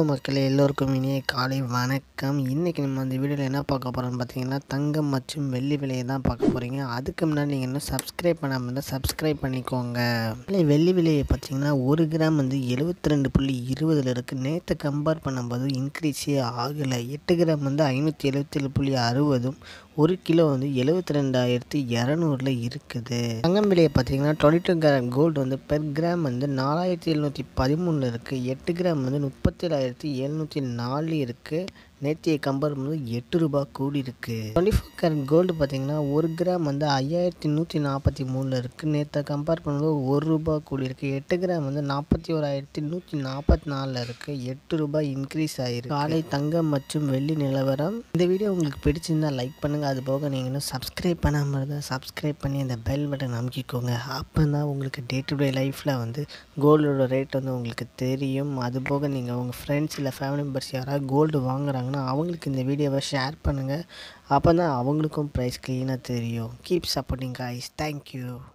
மக்களே எல்லோருக்கும் இனிய காலை வணக்கம் இன்றைக்கி நம்ம அந்த வீடியோவில் என்ன பார்க்க போகிறோம்னு பார்த்தீங்கன்னா தங்கம் மற்றும் வெள்ளி விலையை தான் பார்க்க போகிறீங்க அதுக்கு முன்னாடி நீங்கள் இன்னும் சப்ஸ்கிரைப் பண்ணாமல் இருந்தால் சப்ஸ்கிரைப் பண்ணிக்கோங்க இல்லை வெள்ளி விலையை பார்த்தீங்கன்னா ஒரு கிராம் வந்து எழுபத்தி ரெண்டு புள்ளி இருபதில் இருக்குது நேற்று கம்பேர் பண்ணும்போது இன்க்ரீஸே ஆகலை எட்டு கிராம் வந்து ஐநூற்றி எழுபத்தேழு புள்ளி அறுபதும் ஒரு கிலோ வந்து எழுபத்தி ரெண்டாயிரத்தி இரநூறுல இருக்குது தங்கம் விலையை பார்த்தீங்கன்னா டுவெண்ட்டி டூ கிராம் கோல்டு வந்து பெர் கிராம் வந்து நாலாயிரத்தி எழுநூற்றி பதிமூணில் இருக்குது எட்டு கிராம் வந்து முப்பத்தேழாயிரத்தி எழுநூற்றி நாலு இருக்குது நேற்றைய கம்பேர் பண்ணும்போது எட்டு ரூபாய் கூடி இருக்குது டுவெண்ட்டி ஃபோர் கேரட் கோல்டு பார்த்தீங்கன்னா ஒரு கிராம் வந்து ஐயாயிரத்தி நூற்றி நாற்பத்தி மூணில் இருக்குது நேற்றை கம்பேர் பண்ணும்போது ஒரு ரூபாய் கூடி இருக்குது எட்டு கிராம் வந்து நாற்பத்தி ஓராயிரத்தி நூற்றி நாற்பத்தி நாலில் இருக்குது எட்டு ரூபாய் இன்க்ரீஸ் ஆகிருக்கு காலை தங்கம் மற்றும் வெள்ளி நிலவரம் இந்த வீடியோ உங்களுக்கு பிடிச்சிருந்தா லைக் பண்ணுங்கள் அது போக நீங்கள் இன்னும் சப்ஸ்கிரைப் பண்ணாமல் இருந்தால் சப்ஸ்கிரைப் பண்ணி அந்த பெல் பட்டன் அமைக்கிக்கோங்க அப்போ தான் உங்களுக்கு டே டு டே லைஃப்பில் வந்து கோல்டோட ரேட் வந்து உங்களுக்கு தெரியும் அது போக நீங்கள் உங்கள் ஃப்ரெண்ட்ஸ் இல்லை ஃபேமிலி மெம்பர்ஸ் யாராவது கோல்டு வாங்குறாங்கன்னா அவங்களுக்கு இந்த வீடியோவை ஷேர் பண்ணுங்கள் அப்போ தான் அவங்களுக்கும் ப்ரைஸ் க்ளீனாக தெரியும் கீப் சப்போர்ட்டிங் காய்ஸ் தேங்க்யூ